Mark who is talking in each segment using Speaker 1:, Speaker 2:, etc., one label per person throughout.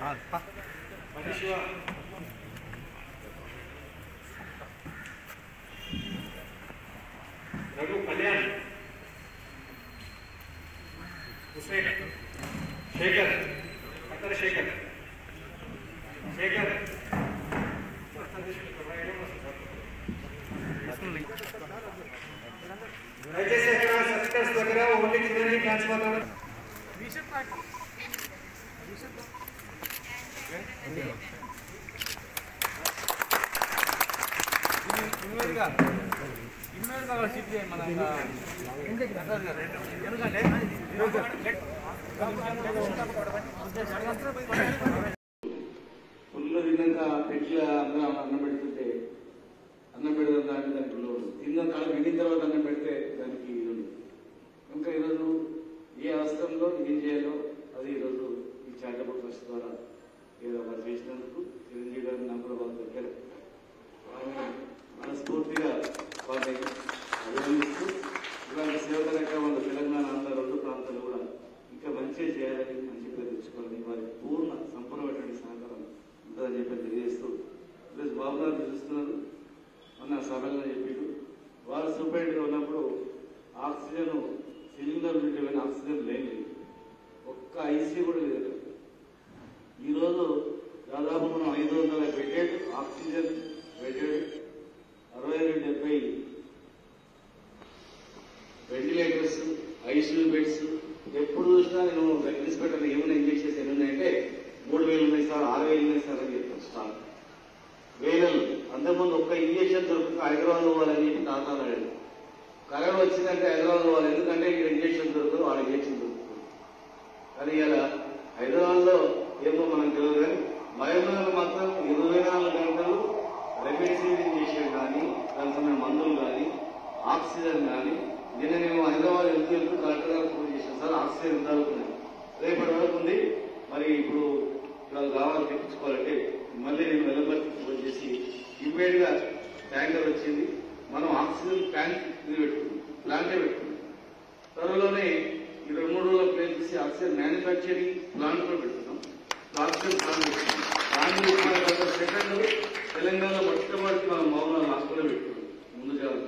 Speaker 1: రఘు కళ్యాణ్ హుసేన్ శేఖర్ అక్కడ శేఖర్ శేఖర్ దయచేసి అక్కడ సర్టిఫికెట్స్ దగ్గర ఓన్లీ చిల్డ్రన్ ట్రాన్స్ఫర్
Speaker 2: ఫుల్ తిన్నాక పెట్టి అందరం అన్నం పెడుతుంటే అన్నం పెడదాం దానికి దానికి విలువ ఉండదు తిన్న కాడ వినిన తర్వాత అన్నం పెడితే దానికి ఇది ఉండదు ఇంకా ఈరోజు ఏ అవసరంలో ఏం చేయాలో అది ఈరోజు ఈ చారిటబుల్ ట్రస్ట్ ద్వారా ఏదో ఒకటి చేసినందుకు చిరంజీవి గారిని నాకు కూడా వాళ్ళు దగ్గర వాళ్ళని మనస్ఫూర్తిగా వారిని అభినందిస్తూ ఇలాంటి సేవ కార్యక్రమాలు తెలంగాణ ఆంధ్ర రెండు ప్రాంతాలు కూడా ఇంకా మంచిగా చేయాలని మంచి పేరు తెచ్చుకోవాలని వారికి పూర్ణ సంపూర్ణమైనటువంటి సహకారం ఉంటుందని చెప్పి తెలియజేస్తూ ఈరోజు బాబు గారు చూస్తున్నారు మొన్న సభలో చెప్పిండు వారు సూపరింటెండెంట్ ఉన్నప్పుడు ఆక్సిజన్ సిలిండర్ నుండి వెళ్ళిన ఆక్సిజన్ లేని ఒక్క ఐసీ కూడా లేదు అక్కడ. ఈరోజు దాదాపు మనం ఐదు వందల బెడెడ్ ఆక్సిజన్ బెడెడ్ అరవై రెండు డెబ్బై వెంటిలేటర్స్ ఐసీయూ బెడ్స్ ఎప్పుడు చూసినా నేను ఇన్స్పెక్టర్ ఏమైనా ఇంజక్షన్స్ ఎన్ని ఉన్నాయంటే మూడు వేలు ఉన్నాయి సార్ ఆరు వేలు ఉన్నాయి సార్ అని చెప్తాను స్టాక్ వేలలు అంతకుముందు ఒక్క ఇంజక్షన్ దొరుకుతుంది హైదరాబాద్ పోవాలని చెప్పి తాతాలు అడిగాడు కరోనా వచ్చిందంటే హైదరాబాద్ పోవాలి ఎందుకంటే ఇక్కడ ఇంజక్షన్ దొరకదు వాళ్ళ ఇంజక్షన్ దొరుకుతుంది కానీ ఇలా హైదరాబాద్ లో ఏమో మనకు తెలియదు కానీ మహబూబ్నగర్ మాత్రం ఇరవై నాలుగు గంటలు రెమెడిసిన్ ఇంజక్షన్ కానీ దానికి సంబంధించిన మందులు కానీ ఆక్సిజన్ కానీ నిన్న నేను హైదరాబాద్ వెళ్తూ వెళ్తూ కలెక్టర్ గారు ఫోన్ చేశాను సార్ ఆక్సిజన్ ఎంత అవుతుంది రేపటి వరకు ఉంది మరి ఇప్పుడు ఇవాళ కావాలి తెప్పించుకోవాలంటే మళ్ళీ నేను వెల్లబట్టి ఫోన్ చేసి ఇమ్మీడియట్ గా ట్యాంకర్ వచ్చింది మనం ఆక్సిజన్ ట్యాంక్ ఇది పెట్టుకున్నాం ప్లాంటే పెట్టుకున్నాం త్వరలోనే ఈ రెండు మూడు రోజుల ప్లేస్ చేసి ఆక్సిజన్ మ్యానుఫ్యాక్చరింగ్ ప్లాంట్ కూడా పెడుతున్నాం ఆక్సిజన్ ప్లాంట్ పెడుతున్నాం దాని సెకండ్ తెలంగాణ మొట్టమొదటి మనం మౌనాలు హాస్పిటల్ పెట్టుకున్నాం ముందు జాగ్రత్త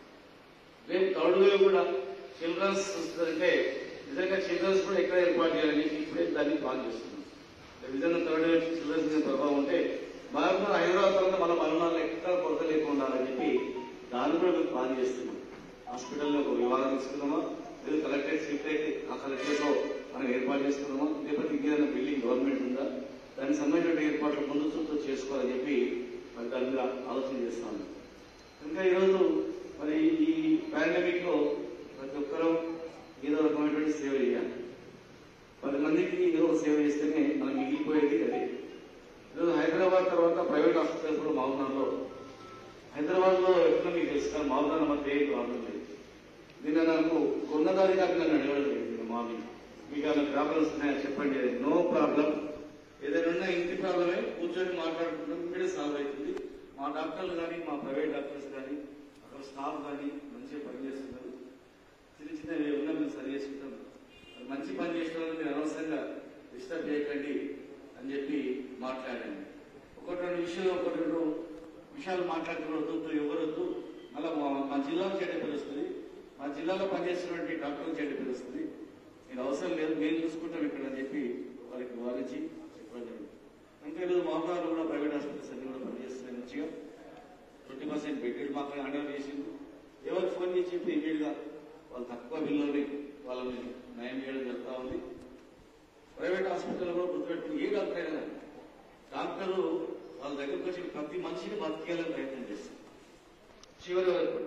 Speaker 2: రేపు థర్డ్ వేవ్ కూడా చిల్డ్రన్స్ అంటే నిజంగా చిల్డ్రన్స్ కూడా ఎక్కడ ఏర్పాటు చేయాలని ఇప్పుడే దాన్ని ప్లాన్ చేస్తున్నాం నిజంగా థర్డ్ వేవ్ చిల్డ్రన్స్ మీద ప్రభావం ఉంటే మనకు హైదరాబాద్ తర్వాత మన మరణాలు ఎక్కడ కొరత లేకుండా ఉండాలని చెప్పి దాన్ని కూడా మేము ప్లాన్ చేస్తున్నాం హాస్పిటల్లో ఒక విభాగం తీసుకున్నామా లేదు కలెక్టరేట్ సీట్ అయితే ఆ కలెక్టరేట్ లో మనం ఏర్పాటు చేసుకున్నామా లేకపోతే ఇంకేదైనా బిల్డింగ్ గవర్నమెంట్ ఉందా దానికి సంబంధించిన ఏర్పాట్లు ముందు చూస్తూ చేసుకోవాలని చెప్పి మరి దాని మీద ఆలోచన చేస్తాను ఇంకా ఈరోజు మరి ఈ పాండమిక్ లో ప్రతి ఒక్కరూ ఏదో రకమైనటువంటి సేవ చేయాలి పది మందికి ఏదో ఒక సేవ చేస్తేనే మనం మిగిలిపోయేది అదే ఈరోజు హైదరాబాద్ తర్వాత ప్రైవేట్ హాస్పిటల్ కూడా మామూలులో హైదరాబాద్ లో ఎట్లా మీకు తెలుసు కానీ మామూలు మధ్య ఏ ప్రాబ్లం లేదు నిన్న నాకు కొన్నదారి కాక నన్ను అడగడం లేదు నిన్న మార్నింగ్ మీకు ఏమైనా ప్రాబ్లమ్స్ ఉన్నాయా చెప్పండి నో ప్రాబ్లం ఏదైనా ఉన్నా ఇంటి ప్రాబ్లమే కూర్చొని మాట్లాడుకుంటాం ఇక్కడే సాల్వ్ అవుతుంది మా డాక్టర్లు కానీ మా ప్రైవేట్ డాక్టర్స్ కానీ అక్కడ స్టాఫ్ కానీ మంచిగా పనిచేస్తున్నారు చిన్న చిన్న ఉన్నా మేము సరి చేసుకుంటాం మరి మంచి పని చేసిన వాళ్ళు మీరు అనవసరంగా డిస్టర్బ్ చేయకండి అని చెప్పి మాట్లాడాను ఒకటి రెండు విషయాలు ఒకటి రెండు విషయాలు మాట్లాడుకోవద్దు ఎవరొద్దు మళ్ళీ మా- మా జిల్లాలో చెడ్డ పిలుస్తుంది మా జిల్లాలో పనిచేస్తున్నటువంటి డాక్టర్లు చెడ్డ పిలుస్తుంది నేను అవసరం లేదు మేము చూసుకుంటాం ఇక్కడ అని చెప్పి వారికి వారించి చెప్పడం జరిగింది ఇంకా ఈరోజు మహబూబాబాద్ కూడా ప్రైవేట్ హాస్పిటల్స్ అన్ని కూడా పనిచేస్తున్నాయి మంచిగా ట్వంటీ పర్సెంట్ బెడ్డెడ్ మాకు అండర్ చేసింది ఎవరు ఫోన్ చేసి చెప్పి ఇమీడియట్ గా వాళ్ళు తక్కువ బిల్లుని వాళ్ళని నయం చేయడం జరుగుతా ఉంది ప్రైవేట్ హాస్పిటల్ కూడా గుర్తుపెట్టుకుని ఏ డాక్టర్ అయినా కానీ డాక్టర్లు వాళ్ళ దగ్గరకు వచ్చి ప్రతి మనిషిని బతికేయాలని ప్రయత్నం చేస్తారు చివరి వరకు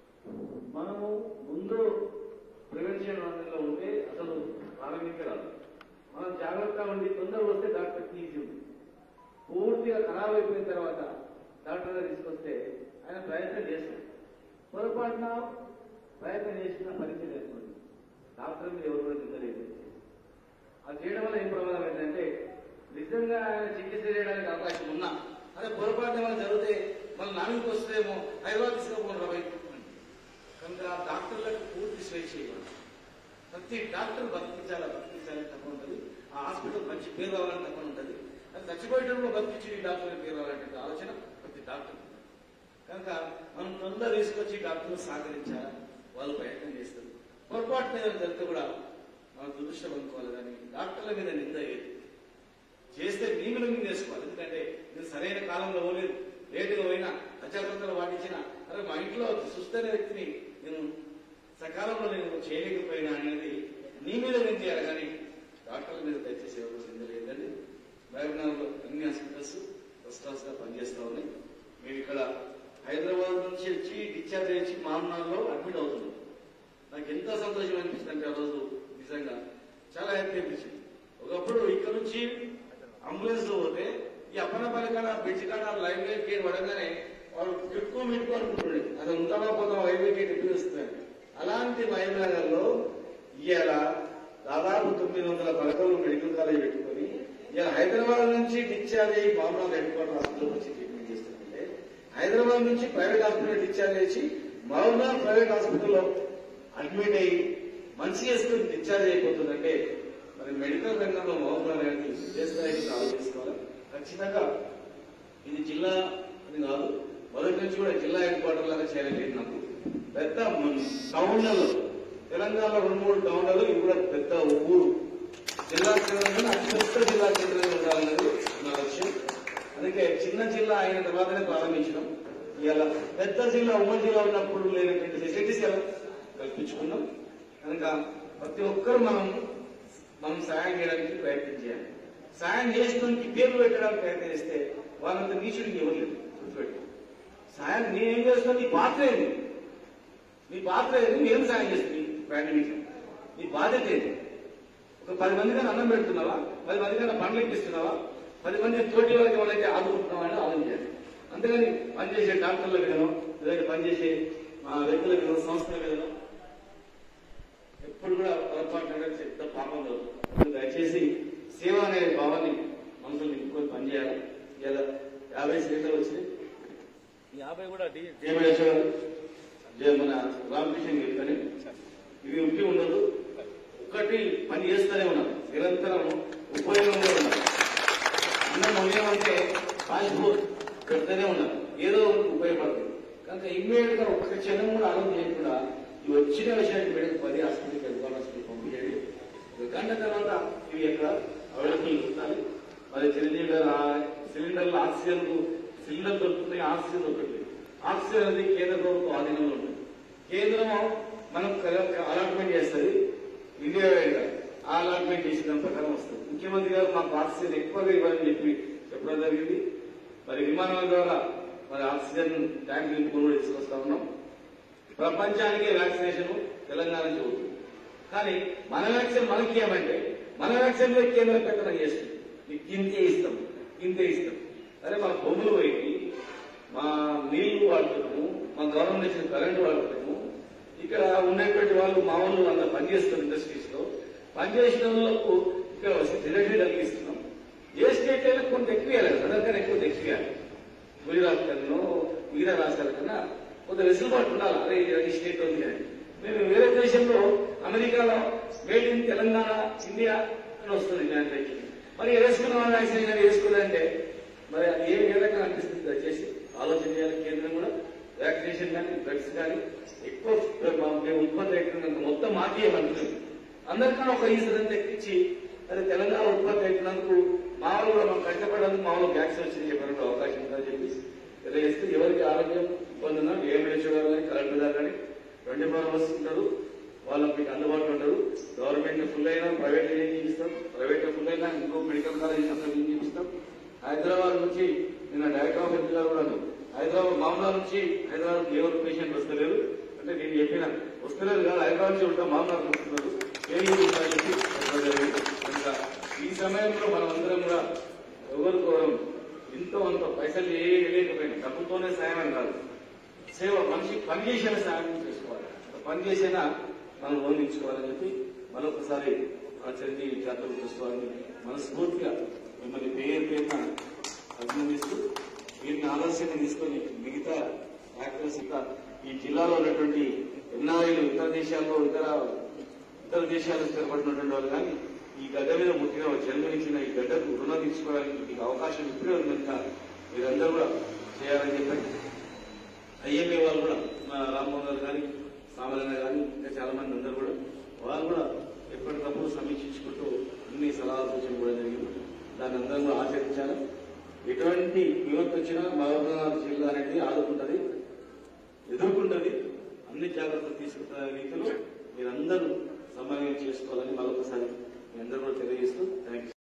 Speaker 2: మనము ముందు ప్రివెన్షన్ రంగంలో ఉంటే అసలు ప్రారంభించే రాదు మనం జాగ్రత్తగా ఉండి తొందరగా వస్తే డాక్టర్కి ఈజీ ఉంది పూర్తిగా ఖరాబ్ అయిపోయిన తర్వాత డాక్టర్ దగ్గర తీసుకొస్తే ఆయన ప్రయత్నం చేస్తాడు పొరపాటున ప్రయత్నం చేసిన పరిస్థితి ఏర్పడింది డాక్టర్ మీద ఎవరు కూడా నిందలేదు అది చేయడం వల్ల ఏం ప్రమాదం ఏంటంటే నిజంగా ఆయన చికిత్స చేయడానికి అవకాశం ఉన్నా అదే పొరపాటు ఏమైనా జరిగితే మన నాన్నకి వస్తేమో హైదరాబాద్ తీసుకుపోండి రా బయట కనుక ఆ డాక్టర్లకు పూర్తి స్వేచ్ఛ ఇవ్వాలి ప్రతి డాక్టర్ బతికించాలా బతికించాలని తప్ప ఉంటుంది ఆ హాస్పిటల్ మంచి పేరు రావాలని తప్ప ఉంటుంది చచ్చిపోయేటప్పుడు బతికించి ఈ డాక్టర్ తీరాలంటే ఆలోచన ప్రతి డాక్టర్ కనుక మనం తొందర తీసుకొచ్చి డాక్టర్లు సహకరించాలా వాళ్ళు ప్రయత్నం చేస్తారు పొరపాటు మీద జరిగితే కూడా మనం దురదృష్టం అనుకోవాలి కానీ డాక్టర్ల మీద నింద అయ్యేది చేస్తే మీ మీద మీరు చేసుకోవాలి ఎందుకంటే మీరు సరైన కాలంలో పోలేదు లేటుగా పోయినా అజాగ్రత్తలు పాటించినా అరే మా ఇంట్లో సుస్థైన వ్యక్తిని నేను సకాలంలో నేను చేయలేకపోయినా అనేది నీ మీద నేను చేయాలి కానీ డాక్టర్ల మీద దయచేసి ఎవరు నింద లేదండి మహబూబ్నగర్లో అన్ని హాస్పిటల్స్ ఫస్ట్ క్లాస్ గా పనిచేస్తా ఉన్నాయి మేము ఇక్కడ హైదరాబాద్ నుంచి వచ్చి డిశ్చార్జ్ అయ్యి మామనాల్లో అడ్మిట్ అవుతున్నాం నాకు ఎంత సంతోషం అనిపించింది అంటే ఆ రోజు నిజంగా చాలా హ్యాపీ అనిపించింది ఒకప్పుడు ఇక్కడ నుంచి అంబులెన్స్ లో పోతే ఈ అప్పనపల్లి కాడ బ్రిడ్జ్ కాడ లైవ్ లైఫ్ గేట్ పడగానే వాడు ఎక్కువ మెట్టుకు అనుకుంటుండే అది ఉంటామా పోతాం హైవే గేట్ ఎప్పుడు వస్తుంది అలాంటి మహబూబ్నగర్ లో ఇవాళ దాదాపు తొమ్మిది వందల పథకాలు మెడికల్ కాలేజ్ పెట్టుకొని ఇవాళ హైదరాబాద్ నుంచి డిశ్చార్జ్ అయ్యి మామూలు హెడ్ క్వార్టర్ హాస్పిటల్ వచ్చి ట్రీట్మెంట్ చేస్తుంటే హైదరాబాద్ నుంచి ప్రైవేట్ హాస్పిటల్ డిశ్చార్జ్ చేసి మహబూబా ప్రైవేట్ హాస్పిటల్లో అడ్మిట్ అయ్యి మంచి చేసుకుని డిశ్చార్జ్ అయిపోతుందంటే మరి మెడికల్ రంగంలో మహబూబా గారిని విజయస్థాయికి ఆలోచించుకోవాలి ఖచ్చితంగా ఇది జిల్లా అని కాదు మొదటి నుంచి కూడా జిల్లా హెడ్ క్వార్టర్ లాగా చేయాలని నాకు పెద్ద టౌన్లలో తెలంగాణలో రెండు మూడు టౌన్లలో ఇది కూడా పెద్ద ఊరు జిల్లా కేంద్రంలో అతి పెద్ద జిల్లా కేంద్రంగా ఉండాలన్నది నా లక్ష్యం అందుకే చిన్న జిల్లా అయిన తర్వాతనే ప్రారంభించడం ఇవాళ పెద్ద జిల్లా ఉమ్మడి జిల్లా ఉన్నప్పుడు లేనటువంటి ఫెసిలిటీస్ ఎలా కల్పించుకున్నాం కనుక ప్రతి ఒక్కరు మనం మనం సాయం చేయడానికి ప్రయత్నం చేయాలి సాయం చేసినందుకు పేర్లు పెట్టడానికి ప్రయత్నం చేస్తే వాళ్ళంత నీచుడికి ఇవ్వలేదు గుర్తుపెట్టు సాయం నేనేం చేస్తున్నా నీ పాత్ర ఏంది నీ పాత్ర ఏంది నేను సాయం చేస్తుంది పాండమిక్ నీ బాధ్యత ఏంటి ఒక పది మందికైనా అన్నం పెడుతున్నావా పది మందికైనా పండ్లు ఎక్కిస్తున్నావా పది మంది తోటి వాళ్ళకి ఎవరైతే ఆదుకుంటున్నావా అని ఆలోచించాలి అంతేగాని పనిచేసే డాక్టర్ల మీదనో లేదా పనిచేసే ఆ, వ్యక్తుల మీద సంస్థల మీదనో ఎప్పుడు కూడా పొరపాటు అనేది పెద్ద పాపం జరుగుతుంది దయచేసి సేవ అనే భావాన్ని మనసులో నింపుకొని పనిచేయాలి ఇలా యాభై సిలిండర్లు వచ్చినాయి ఈ యాభై కూడా జయమేశ్వర్ జయ మన రామకృష్ణ చెప్పని ఇవి ఉంటే ఉండదు ఒక్కటి పని చేస్తూనే ఉన్నాం నిరంతరం ఉపయోగంలో ఉన్నాం అన్నం వండామంటే పాస్పోర్ట్ పెడుతూనే ఉన్నాం ఏదో ఒకటి ఉపయోగపడుతుంది కనుక ఇమ్మీడియట్ గా ఒక్క క్షణం కూడా ఆలోచన చేయకుండా ఈ వచ్చిన విషయాన్ని పెడితే పది హాస్పిటల్కి వెళ్తాం హాస్పిటల్ పంపించేది ఒక గంట తర్వాత ఇవి ఎక్కడ అవైలబుల్ ఉండాలి మరి చిరంజీవి గారు ఆ సిలిండర్లు ఆక్సిజన్ కు సిలిండర్ దొరుకుతున్నాయి ఆక్సిజన్ దొరుకుతుంది ఆక్సిజన్ అనేది కేంద్ర ప్రభుత్వం ఆధీనంలో ఉంటుంది కేంద్రం మనం అలాట్మెంట్ చేస్తుంది ఇండియా వైడ్గా ఆ అలాట్మెంట్ చేసిన దాని ప్రకారం వస్తుంది ముఖ్యమంత్రి గారు మాకు ఆక్సిజన్ ఎక్కువగా ఇవ్వాలని చెప్పి చెప్పడం జరిగింది మరి విమానాల ద్వారా మరి ఆక్సిజన్ ట్యాంక్ కొనుగోలు తీసుకొస్తా ఉన్నాం ప్రపంచానికే వ్యాక్సినేషన్ తెలంగాణ నుంచి అవుతుంది కానీ మన వ్యాక్సిన్ మనకి ఏమంటే మన వ్యాక్సిన్ లో కేంద్ర పెద్దన చేస్తుంది మీకు ఇంతే ఇస్తాం ఇంతే ఇస్తాం అరే మా భూములు పోయి మా నీళ్లు వాడుతున్నాము మా గవర్నమెంట్ ఇచ్చిన కరెంటు వాడుతున్నాము ఇక్కడ ఉన్నటువంటి వాళ్ళు మా వాళ్ళు అంత పనిచేస్తారు ఇండస్ట్రీస్ లో పనిచేసిన వాళ్ళకు ఇక్కడ రిలేషన్ కలిగిస్తున్నాం ఏ స్టేట్ అయినా కొంత ఎక్కువ ఇవ్వాలి అందరికన్నా ఎక్కువ ఎక్కువ ఇవ్వాలి గుజరాత్ కన్నా మిగతా రాష్ట్రాల కన్నా కొంత వెసులుబాటు ఉండాలి అరే ఇది ఈ స్టేట్ ఉంది అని మేము వేరే దేశంలో అమెరికాలో మేడ్ ఇన్ తెలంగాణ ఇండియా అని వస్తుంది మ్యానుఫ్యాక్చరింగ్ మరి వేసుకున్న వాళ్ళు వ్యాక్సిన్ కానీ వేసుకోలేదంటే మరి అది ఏ ఏ రకంగా అనిపిస్తుంది దయచేసి ఆలోచన చేయాలి కేంద్రం కూడా వ్యాక్సినేషన్ కానీ డ్రగ్స్ కానీ ఎక్కువ మా- మేము ఉత్పత్తి అవుతున్నందుకు మొత్తం మాకేయమంటున్నాం అందరికన్నా ఒక ఇన్సూరెన్స్ ఎక్కించి అది తెలంగాణ ఉత్పత్తి అవుతున్నందుకు మా వాళ్ళు కూడా మనం కష్టపడేందుకు మా వాళ్ళు వ్యాక్సిన్ వచ్చి చెప్పడానికి అవకాశం ఉందని చెప్పి తెలియజేస్తూ ఎవరికి ఆరోగ్యం ఇబ్బంది ఉన్నా ఏఎంహెచ్ఓ గారు కానీ కలెక్టర్ గారు కానీ ట్వంటీ ఫోర్ అవర్స్ ఉంటారు వాళ్ళకి మీకు అందుబాటులో ఉంటారు గవర్నమెంట్ ఫుల్ అయినా ప్రైవేట్ చూపిస్తాం ప్రైవేట్ ఫుల్ అయినా ఇంకో మెడికల్ కాలేజ్ అక్కడ చూపిస్తాం హైదరాబాద్ నుంచి నిన్న డైరెక్టర్ ఆఫ్ హెల్త్ గారు కూడా అన్నారు. హైదరాబాద్ మామూలు నుంచి హైదరాబాద్ ఎవరు పేషెంట్ వస్తలేరు అంటే నేను చెప్పిన వస్తలేరు కాదు హైదరాబాద్ నుంచి ఉంటాం మామూలు వస్తున్నారు ఏమి చెప్పి చెప్పడం జరిగింది. కనుక ఈ సమయంలో మనం అందరం కూడా ఎవరికోవడం ఎంతో అంత పైసలు ఏ లేకపోయినా డబ్బుతోనే సాయం అని కాదు సేవ మనిషి పని చేసిన సాయం చేసుకోవాలి పని చేసినా మనం ఓడించుకోవాలని చెప్పి మరొకసారి ఆ చిరంజీవి జాతర చూసుకోవాలని మనస్ఫూర్తిగా మిమ్మల్ని పేరు పేరున అభినందిస్తూ వీరిని ఆలస్యంగా తీసుకొని మిగతా యాక్టర్స్ ఇంకా ఈ జిల్లాలో ఉన్నటువంటి ఎన్ఆర్ఐలు ఇతర దేశాల్లో ఇతర ఇతర దేశాల్లో స్థిరపడినటువంటి వాళ్ళు కానీ ఈ గడ్డ మీద పుట్టిన జన్మనిచ్చిన ఈ గడ్డకు రుణం తీసుకోవడానికి మీకు అవకాశం ఇప్పుడే ఉంది కనుక మీరందరూ కూడా చేయాలని చెప్పండి ఐఎంఏ వాళ్ళు కూడా మా రామ్మోహన్ గారు కానీ సామలన్న కానీ ఇంకా చాలా మంది అందరూ కూడా వాళ్ళు కూడా ఎప్పటికప్పుడు సమీక్షించుకుంటూ అన్ని సలహాలు సూచనలు కూడా జరిగింది దాన్ని అందరం కూడా ఆచరించాలి ఎటువంటి విపత్తు వచ్చినా మహబూబాబాద్ జిల్లా అనేది ఆదుకుంటది ఎదుర్కొంటది అన్ని జాగ్రత్తలు తీసుకున్న రీతిలో మీరందరూ సమన్వయం చేసుకోవాలని మరొకసారి మీ అందరూ కూడా తెలియజేస్తూ థ్యాంక్